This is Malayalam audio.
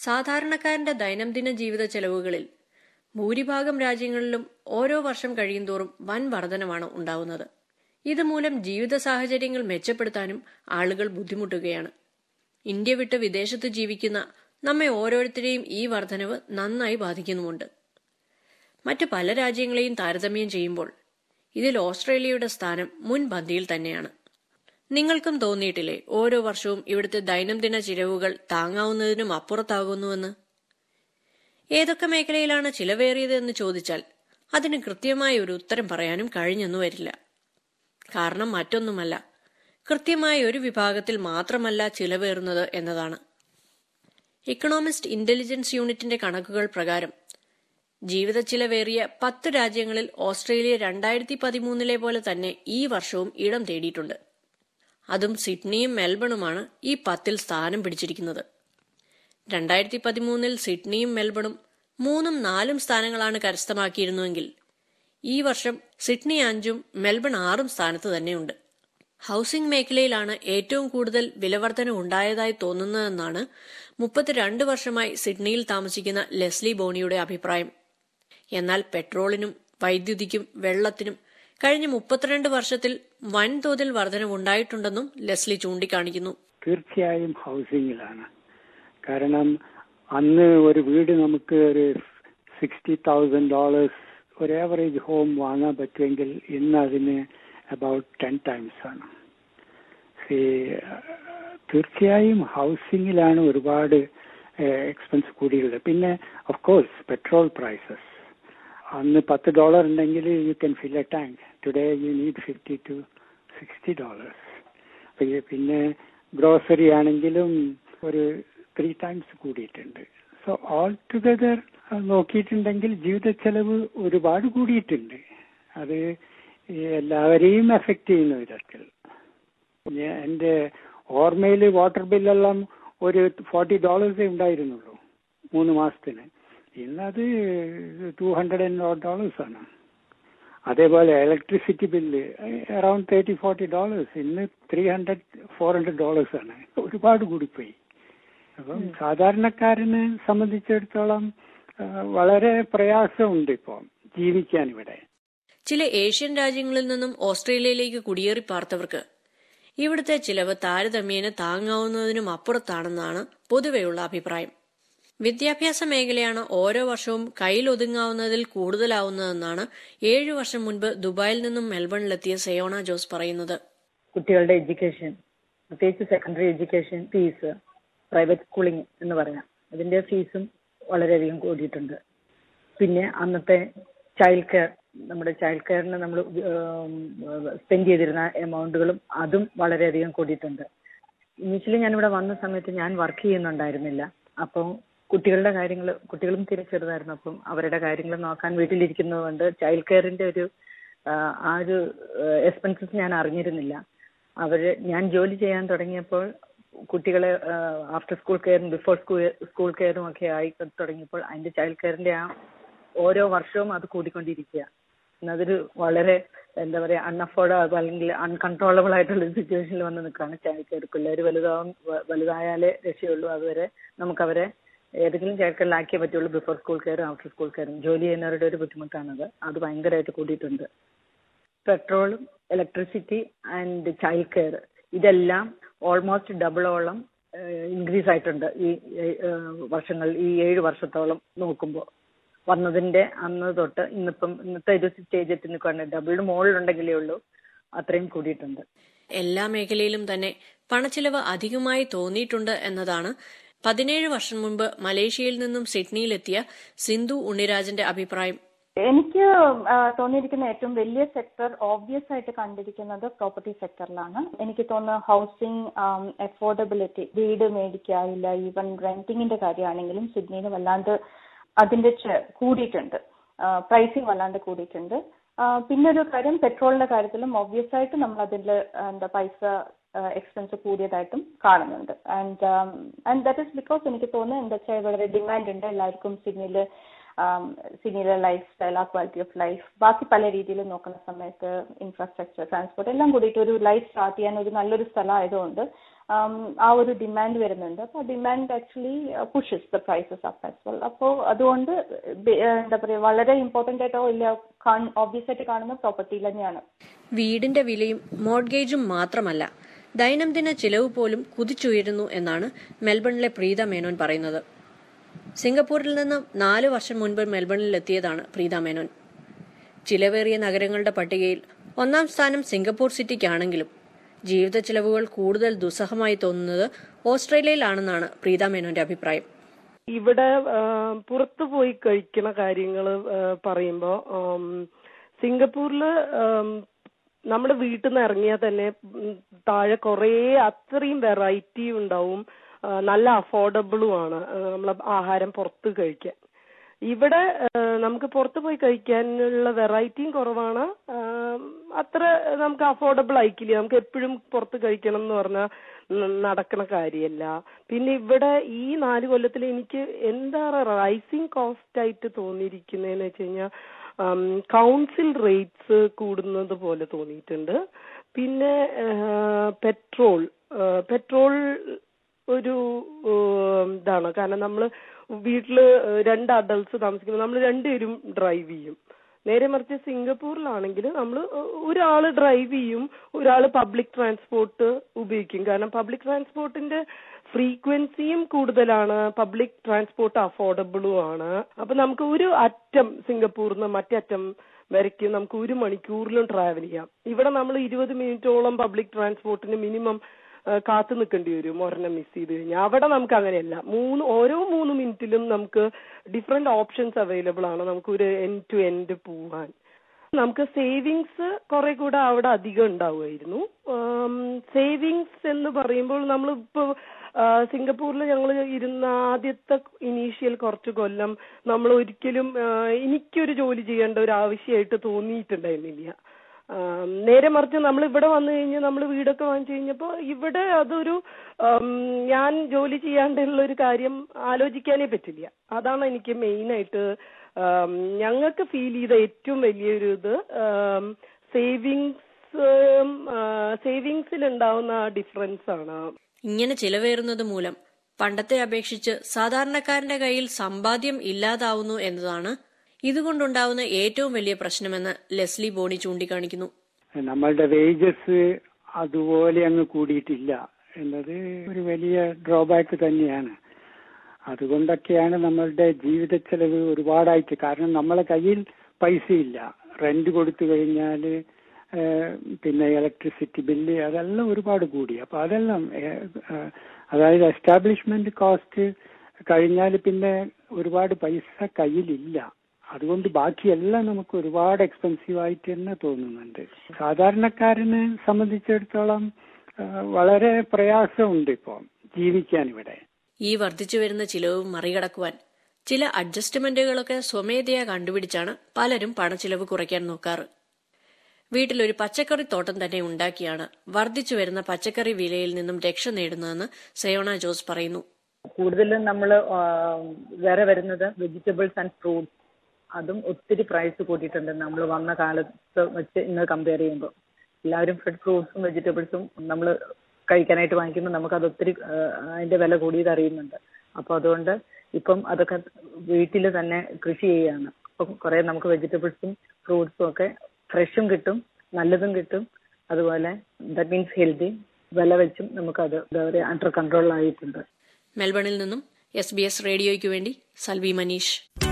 സാധാരണക്കാരന്റെ ദൈനംദിന ജീവിത ചെലവുകളിൽ ഭൂരിഭാഗം രാജ്യങ്ങളിലും ഓരോ വർഷം കഴിയുന്തോറും വൻ വർധനമാണ് ഉണ്ടാവുന്നത് ഇതുമൂലം ജീവിത സാഹചര്യങ്ങൾ മെച്ചപ്പെടുത്താനും ആളുകൾ ബുദ്ധിമുട്ടുകയാണ് ഇന്ത്യ വിട്ട് വിദേശത്ത് ജീവിക്കുന്ന നമ്മെ ഓരോരുത്തരെയും ഈ വർധനവ് നന്നായി ബാധിക്കുന്നുമുണ്ട് മറ്റ് പല രാജ്യങ്ങളെയും താരതമ്യം ചെയ്യുമ്പോൾ ഇതിൽ ഓസ്ട്രേലിയയുടെ സ്ഥാനം മുൻപന്തിയിൽ തന്നെയാണ് നിങ്ങൾക്കും തോന്നിയിട്ടില്ലേ ഓരോ വർഷവും ഇവിടുത്തെ ദൈനംദിന ചിലവുകൾ താങ്ങാവുന്നതിനും അപ്പുറത്താകുന്നുവെന്ന് ഏതൊക്കെ മേഖലയിലാണ് ചിലവേറിയത് എന്ന് ചോദിച്ചാൽ അതിന് കൃത്യമായ ഒരു ഉത്തരം പറയാനും കഴിഞ്ഞെന്നു വരില്ല കാരണം മറ്റൊന്നുമല്ല കൃത്യമായ ഒരു വിഭാഗത്തിൽ മാത്രമല്ല ചിലവേറുന്നത് എന്നതാണ് ഇക്കണോമിസ്റ്റ് ഇന്റലിജൻസ് യൂണിറ്റിന്റെ കണക്കുകൾ പ്രകാരം ജീവിത ചിലവേറിയ പത്ത് രാജ്യങ്ങളിൽ ഓസ്ട്രേലിയ രണ്ടായിരത്തി പതിമൂന്നിലെ പോലെ തന്നെ ഈ വർഷവും ഇടം തേടിയിട്ടുണ്ട് അതും സിഡ്നിയും മെൽബണുമാണ് ഈ പത്തിൽ സ്ഥാനം പിടിച്ചിരിക്കുന്നത് രണ്ടായിരത്തി പതിമൂന്നിൽ സിഡ്നിയും മെൽബണും മൂന്നും നാലും സ്ഥാനങ്ങളാണ് കരസ്ഥമാക്കിയിരുന്നുവെങ്കിൽ ഈ വർഷം സിഡ്നി അഞ്ചും മെൽബൺ ആറും സ്ഥാനത്ത് തന്നെയുണ്ട് ഹൌസിംഗ് മേഖലയിലാണ് ഏറ്റവും കൂടുതൽ വിലവർധന ഉണ്ടായതായി തോന്നുന്നതെന്നാണ് മുപ്പത്തിരണ്ട് വർഷമായി സിഡ്നിയിൽ താമസിക്കുന്ന ലെസ്ലി ബോണിയുടെ അഭിപ്രായം എന്നാൽ പെട്രോളിനും വൈദ്യുതിക്കും വെള്ളത്തിനും കഴിഞ്ഞ മുപ്പത്തിരണ്ട് വർഷത്തിൽ വൻതോതിൽ വർധനവുണ്ടായിട്ടുണ്ടെന്നും ലെസ്ലി ചൂണ്ടിക്കാണിക്കുന്നു തീർച്ചയായും ഹൗസിംഗിലാണ് കാരണം അന്ന് ഒരു വീട് നമുക്ക് ഒരു സിക്സ്റ്റി തൗസൻഡ് ഡോളേഴ്സ് ഒരു ആവറേജ് ഹോം വാങ്ങാൻ പറ്റുമെങ്കിൽ ഇന്ന് അതിന് അബൌട്ട് ടെൻ ടൈംസ് ആണ് തീർച്ചയായും ഹൗസിംഗിലാണ് ഒരുപാട് എക്സ്പെൻസ് കൂടിയുള്ളത് പിന്നെ ഓഫ് കോഴ്സ് പെട്രോൾ പ്രൈസസ് അന്ന് പത്ത് ഡോളർ ഉണ്ടെങ്കിൽ you can fill a tank today you need fifty to sixty dollars പിന്നെ ഗ്രോസറി ആണെങ്കിലും ഒരു ത്രീ ടൈംസ് കൂടിയിട്ടുണ്ട് സോ ഓൾ ടുഗദർ നോക്കിയിട്ടുണ്ടെങ്കിൽ ജീവിത ചെലവ് ഒരുപാട് കൂടിയിട്ടുണ്ട് അത് എല്ലാവരെയും എഫക്റ്റ് ചെയ്യുന്ന വിധത്തിൽ എൻ്റെ ഓർമ്മയിൽ വാട്ടർ ബില്ലെല്ലാം ഒരു ഫോർട്ടി ഡോളേഴ്സേ ഉണ്ടായിരുന്നുള്ളൂ മൂന്ന് മാസത്തിന് ഇന്നത് ടു ഹൺഡ്രഡ് ആൻഡ് ഡോളേഴ്സ് ആണ് അതേപോലെ electricity bill around thirty forty dollars ഇന്ന് three hundred four hundred dollars ആണ് ഒരുപാട് കൂടിപ്പോയി അപ്പം സാധാരണക്കാരനെ സംബന്ധിച്ചിടത്തോളം വളരെ പ്രയാസമുണ്ട് ഇപ്പോൾ ജീവിക്കാൻ ഇവിടെ ചില ഏഷ്യൻ രാജ്യങ്ങളിൽ നിന്നും ഓസ്ട്രേലിയയിലേക്ക് കുടിയേറി പാർത്തവർക്ക് ഇവിടുത്തെ ചിലവ് താരതമ്യേന താങ്ങാവുന്നതിനും അപ്പുറത്താണെന്നാണ് പൊതുവെയുള്ള അഭിപ്രായം വിദ്യാഭ്യാസ മേഖലയാണ് ഓരോ വർഷവും കയ്യിലൊതുങ്ങാവുന്നതിൽ കൂടുതലാവുന്നതെന്നാണ് ഏഴു വർഷം മുൻപ് ദുബായിൽ നിന്നും മെൽബണിലെത്തിയ സയോണ ജോസ് പറയുന്നത് കുട്ടികളുടെ എഡ്യൂക്കേഷൻ പ്രത്യേകിച്ച് secondary education fees private schooling എന്ന് പറയാം അതിന്റെ ഫീസും വളരെയധികം കൂടിയിട്ടുണ്ട് പിന്നെ അന്നത്തെ ചൈൽഡ് കെയർ നമ്മുടെ ചൈൽഡ് കെയറിന് നമ്മൾ സ്പെൻഡ് ചെയ്തിരുന്ന എമൗണ്ടുകളും അതും വളരെയധികം കൂടിയിട്ടുണ്ട് ഇനീഷ്യലി ഞാനിവിടെ വന്ന സമയത്ത് ഞാൻ വർക്ക് ചെയ്യുന്നുണ്ടായിരുന്നില്ല അപ്പം കുട്ടികളുടെ കാര്യങ്ങൾ കുട്ടികളും തീരെ ചെറുതായിരുന്നു അപ്പം അവരുടെ കാര്യങ്ങൾ നോക്കാൻ വീട്ടിലിരിക്കുന്നതുകൊണ്ട് ചൈൽഡ് കെയറിന്റെ ഒരു ആ ഒരു എക്സ്പെൻസസ് ഞാൻ അറിഞ്ഞിരുന്നില്ല അവര് ഞാൻ ജോലി ചെയ്യാൻ തുടങ്ങിയപ്പോൾ കുട്ടികളെ ആഫ്റ്റർ സ്കൂൾ കെയറും ബിഫോർ സ്കൂൾ സ്കൂൾ കെയറും ഒക്കെ ആയി തുടങ്ങിയപ്പോൾ അതിന്റെ ചൈൽഡ് കെയറിന്റെ ആ ഓരോ വർഷവും അത് കൂടിക്കൊണ്ടിരിക്കുക അതൊരു വളരെ എന്താ പറയാ അൺഅഫോർഡബിൾ അല്ലെങ്കിൽ അൺകൺട്രോളബിൾ ആയിട്ടുള്ള ഒരു സിറ്റുവേഷനിൽ വന്ന് നിൽക്കുകയാണ് ചൈൽഡ് കെയർ പിള്ളേർ വലുതാവും വലുതായാലേ രക്ഷയുള്ളൂ അതുവരെ നമുക്കവരെ ഏതെങ്കിലും ചൈൽഡ് കെയറിലാക്കിയേ പറ്റുള്ളൂ ബിഫോർ സ്കൂൾ കെയറും ആഫ്റ്റർ സ്കൂൾ കെയറും ജോലി ചെയ്യുന്നവരുടെ ഒരു ബുദ്ധിമുട്ടാണത് അത് ഭയങ്കരമായിട്ട് കൂടിയിട്ടുണ്ട് പെട്രോളും ഇലക്ട്രിസിറ്റി ആൻഡ് ചൈൽഡ് കെയർ ഇതെല്ലാം ഓൾമോസ്റ്റ് ഡബിളോളം ഇൻക്രീസ് ആയിട്ടുണ്ട് ഈ വർഷങ്ങൾ ഈ ഏഴ് വർഷത്തോളം നോക്കുമ്പോൾ വന്നതിന്റെ അന്ന് തൊട്ട് ഇന്നിപ്പം ഇന്നത്തെ ഒരു സ്റ്റേജ് എത്തി നിൽക്കുകയാണ് ഡബിളിന് മുകളിലുണ്ടെങ്കിലേ ഉള്ളൂ അത്രയും കൂടിയിട്ടുണ്ട് എല്ലാ മേഖലയിലും തന്നെ പണച്ചിലവ് അധികമായി തോന്നിയിട്ടുണ്ട് എന്നതാണ് പതിനേഴ് വർഷം മുൻപ് മലേഷ്യയിൽ നിന്നും സിഡ്നിയിലെത്തിയ സിന്ധു ഉണ്ണിരാജന്റെ അഭിപ്രായം എനിക്ക് തോന്നിയിരിക്കുന്ന ഏറ്റവും വലിയ സെക്ടർ ഓബ്വിയസ് ആയിട്ട് കണ്ടിരിക്കുന്നത് പ്രോപ്പർട്ടി സെക്ടറിലാണ് എനിക്ക് തോന്നുന്നു ഹൗസിംഗ് അഫോർഡബിലിറ്റി വീട് മേടിക്കാറില്ല ഈവൻ റെന്റിങ്ങിന്റെ കാര്യമാണെങ്കിലും സിഡ്നിയിൽ വല്ലാണ്ട് അതിന്റെ കൂടിയിട്ടുണ്ട് പ്രൈസിങ് വല്ലാണ്ട് കൂടിയിട്ടുണ്ട് പിന്നെ ഒരു കാര്യം പെട്രോളിന്റെ കാര്യത്തിലും ഓബ്വിയസ് ആയിട്ട് നമ്മൾ അതിൽ എന്താ പൈസ എക്സ്പെൻസ് കൂടിയതായിട്ടും കാണുന്നുണ്ട് and and that is because എനിക്ക് തോന്നുന്നു എന്താ വെച്ചാൽ വളരെ ഡിമാൻഡ് ഉണ്ട് എല്ലാവർക്കും സിഡ്നിയിൽ സിനിയിലെ ലൈഫ് സ്റ്റൈൽ ആ ക്വാളിറ്റി ഓഫ് ലൈഫ് ബാക്കി പല രീതിയിൽ നോക്കുന്ന സമയത്ത് ഇൻഫ്രാസ്ട്രക്ചർ ട്രാൻസ്പോർട്ട് എല്ലാം കൂടിയിട്ട് ഒരു ലൈഫ് സ്റ്റാർട്ട് ചെയ്യാൻ ഒരു നല്ലൊരു സ്ഥലമായതുകൊണ്ട് ആ ഒരു ഡിമാൻഡ് വരുന്നുണ്ട് അപ്പോൾ demand actually pushes the prices up as well അപ്പോൾ അതുകൊണ്ട് എന്താ പറയുക വളരെ ഇമ്പോർട്ടന്റ് ആയിട്ടോ ഇല്ല ഓബ്വിയസ് ആയിട്ട് കാണുന്ന പ്രോപ്പർട്ടി തന്നെയാണ് വീടിന്റെ വിലയും മോഡ്ഗേജും മാത്രമല്ല ദൈനംദിന ചിലവ് പോലും കുതിച്ചുയരുന്നു എന്നാണ് മെൽബണിലെ പ്രീത മേനോൻ പറയുന്നത് സിംഗപ്പൂരിൽ നിന്ന് നാല് വർഷം മുൻപ് മെൽബണിലെത്തിയതാണ് പ്രീത മേനോൻ ചിലവേറിയ നഗരങ്ങളുടെ പട്ടികയിൽ ഒന്നാം സ്ഥാനം സിംഗപ്പൂർ സിറ്റിക്കാണെങ്കിലും ജീവിത ചെലവുകൾ കൂടുതൽ ദുസ്സഹമായി തോന്നുന്നത് ഓസ്ട്രേലിയയിലാണെന്നാണ് പ്രീത മേനോന്റെ അഭിപ്രായം ഇവിടെ പുറത്തു പോയി കഴിക്കണ കാര്യങ്ങൾ പറയുമ്പോ സിംഗപ്പൂരില് നമ്മുടെ വീട്ടിൽ നിന്ന് ഇറങ്ങിയാൽ തന്നെ താഴെ കുറേ അത്രയും വെറൈറ്റി ഉണ്ടാവും നല്ല അഫോർഡബിളും ആണ് നമ്മൾ ആഹാരം പുറത്ത് കഴിക്കാൻ ഇവിടെ നമുക്ക് പുറത്ത് പോയി കഴിക്കാനുള്ള വെറൈറ്റിയും കുറവാണ് അത്ര നമുക്ക് അഫോർഡബിൾ ആയിക്കില്ല നമുക്ക് എപ്പോഴും പുറത്ത് കഴിക്കണം എന്ന് പറഞ്ഞാൽ നടക്കണ കാര്യമല്ല പിന്നെ ഇവിടെ ഈ നാല് കൊല്ലത്തിൽ എനിക്ക് എന്താ റൈസിങ് കോസ്റ്റ് ആയിട്ട് തോന്നിയിരിക്കുന്നതെന്ന് വെച്ച് കഴിഞ്ഞാൽ കൗൺസിൽ റേറ്റ്സ് കൂടുന്നത് പോലെ തോന്നിയിട്ടുണ്ട് പിന്നെ പെട്രോൾ പെട്രോൾ ഒരു ഇതാണ് കാരണം നമ്മൾ വീട്ടില് രണ്ട് അഡൾട്ട്സ് താമസിക്കുമ്പോൾ നമ്മൾ രണ്ടുപേരും ഡ്രൈവ് ചെയ്യും നേരെ മറിച്ച് സിംഗപ്പൂരിലാണെങ്കിൽ നമ്മൾ ഒരാൾ ഡ്രൈവ് ചെയ്യും ഒരാൾ പബ്ലിക് ട്രാൻസ്പോർട്ട് ഉപയോഗിക്കും കാരണം പബ്ലിക് ട്രാൻസ്പോർട്ടിന്റെ ഫ്രീക്വൻസിയും കൂടുതലാണ് പബ്ലിക് ട്രാൻസ്പോർട്ട് അഫോർഡബിളും ആണ് അപ്പൊ നമുക്ക് ഒരു അറ്റം സിംഗപ്പൂരിൽ നിന്ന് മറ്റേ അറ്റം വരയ്ക്ക് നമുക്ക് ഒരു മണിക്കൂറിലും ട്രാവൽ ചെയ്യാം ഇവിടെ നമ്മൾ ഇരുപത് മിനിറ്റോളം പബ്ലിക് ട്രാൻസ്പോർട്ടിന് മിനിമം കാത്തു നിൽക്കേണ്ടി വരും ഒരെണ്ണം മിസ് ചെയ്ത് കഴിഞ്ഞാൽ അവിടെ നമുക്ക് അങ്ങനെയല്ല മൂന്ന് ഓരോ മൂന്ന് മിനിറ്റിലും നമുക്ക് ഡിഫറെന്റ് ഓപ്ഷൻസ് അവൈലബിൾ ആണ് നമുക്ക് ഒരു എൻഡ് ടു എൻഡ് പോവാൻ നമുക്ക് സേവിങ്സ് കുറെ കൂടെ അവിടെ അധികം ഉണ്ടാവുമായിരുന്നു സേവിങ്സ് എന്ന് പറയുമ്പോൾ നമ്മൾ ഇപ്പൊ സിംഗപ്പൂരിൽ ഞങ്ങൾ ഇരുന്ന ആദ്യത്തെ ഇനീഷ്യൽ കുറച്ച് കൊല്ലം നമ്മൾ ഒരിക്കലും എനിക്കൊരു ജോലി ചെയ്യേണ്ട ഒരു ആവശ്യമായിട്ട് തോന്നിയിട്ടുണ്ടായിരുന്നില്ല നേരെ മറിച്ച് നമ്മൾ ഇവിടെ വന്നു കഴിഞ്ഞ് നമ്മൾ വീടൊക്കെ വാങ്ങിച്ചു കഴിഞ്ഞപ്പോൾ ഇവിടെ അതൊരു ഞാൻ ജോലി ചെയ്യാണ്ടുള്ള ഒരു കാര്യം ആലോചിക്കാനേ പറ്റില്ല അതാണ് എനിക്ക് മെയിൻ ആയിട്ട് ഞങ്ങൾക്ക് ഫീൽ ചെയ്ത ഏറ്റവും വലിയൊരു ഇത് സേവിങ്സ് സേവിങ്സിൽ ഉണ്ടാവുന്ന ഡിഫറൻസ് ആണ് ഇങ്ങനെ ചിലവേറുന്നത് മൂലം പണ്ടത്തെ അപേക്ഷിച്ച് സാധാരണക്കാരന്റെ കയ്യിൽ സമ്പാദ്യം ഇല്ലാതാവുന്നു എന്നതാണ് ഇതുകൊണ്ടുണ്ടാവുന്ന ഏറ്റവും വലിയ പ്രശ്നമെന്ന് ലെസ്ലി ബോണി ചൂണ്ടിക്കാണിക്കുന്നു നമ്മളുടെ വേജസ് അതുപോലെ അങ്ങ് കൂടിയിട്ടില്ല എന്നത് ഒരു വലിയ ഡ്രോബാക്ക് തന്നെയാണ് അതുകൊണ്ടൊക്കെയാണ് നമ്മളുടെ ജീവിത ചെലവ് ഒരുപാടായിട്ട് കാരണം നമ്മളെ കയ്യിൽ പൈസയില്ല റെന്റ് കൊടുത്തു കഴിഞ്ഞാൽ പിന്നെ ഇലക്ട്രിസിറ്റി ബില്ല് അതെല്ലാം ഒരുപാട് കൂടി അപ്പൊ അതെല്ലാം അതായത് എസ്റ്റാബ്ലിഷ്മെന്റ് കോസ്റ്റ് കഴിഞ്ഞാൽ പിന്നെ ഒരുപാട് പൈസ കയ്യിലില്ല അതുകൊണ്ട് ബാക്കിയെല്ലാം നമുക്ക് ഒരുപാട് എക്സ്പെൻസീവ് ആയിട്ട് തന്നെ തോന്നുന്നുണ്ട് സാധാരണക്കാരനെ സംബന്ധിച്ചിടത്തോളം വളരെ പ്രയാസമുണ്ട് ഇപ്പോൾ ജീവിക്കാൻ ഇവിടെ ഈ വർദ്ധിച്ചു വരുന്ന ചിലവ് മറികടക്കുവാൻ ചില അഡ്ജസ്റ്റ്മെന്റുകളൊക്കെ സ്വമേധയാ കണ്ടുപിടിച്ചാണ് പലരും പണച്ചിലവ് കുറയ്ക്കാൻ നോക്കാറ് വീട്ടിലൊരു പച്ചക്കറി തോട്ടം തന്നെ ഉണ്ടാക്കിയാണ് വർദ്ധിച്ചു വരുന്ന പച്ചക്കറി വിലയിൽ നിന്നും രക്ഷ നേടുന്നതെന്ന് സയോണ ജോസ് പറയുന്നു കൂടുതലും നമ്മൾ വേറെ വരുന്നത് വെജിറ്റബിൾസ് ആൻഡ് ഫ്രൂട്ട്സ് അതും ഒത്തിരി പ്രൈസ് കൂട്ടിയിട്ടുണ്ട് നമ്മൾ വന്ന കാലത്ത് വെച്ച് ഇന്ന് കമ്പയർ ചെയ്യുമ്പോൾ എല്ലാവരും ഫ്രഷ് ഫ്രൂട്ട്സും വെജിറ്റബിൾസും നമ്മൾ കഴിക്കാനായിട്ട് വാങ്ങിക്കുമ്പോൾ നമുക്കത് ഒത്തിരി അതിന്റെ വില കൂടിയത് അറിയുന്നുണ്ട് അപ്പോൾ അതുകൊണ്ട് ഇപ്പം അതൊക്കെ വീട്ടിൽ തന്നെ കൃഷി ചെയ്യുകയാണ് അപ്പം കുറേ നമുക്ക് വെജിറ്റബിൾസും ഫ്രൂട്ട്സും ഒക്കെ ഫ്രഷും കിട്ടും നല്ലതും കിട്ടും അതുപോലെ ദാറ്റ് മീൻസ് ഹെൽത്തി വില വെച്ചും നമുക്കത് അണ്ടർ കൺട്രോളിലായിട്ടുണ്ട് മെൽബണിൽ നിന്നും എസ് ബി എസ് റേഡിയോയ്ക്ക് വേണ്ടി സൽവി മനീഷ്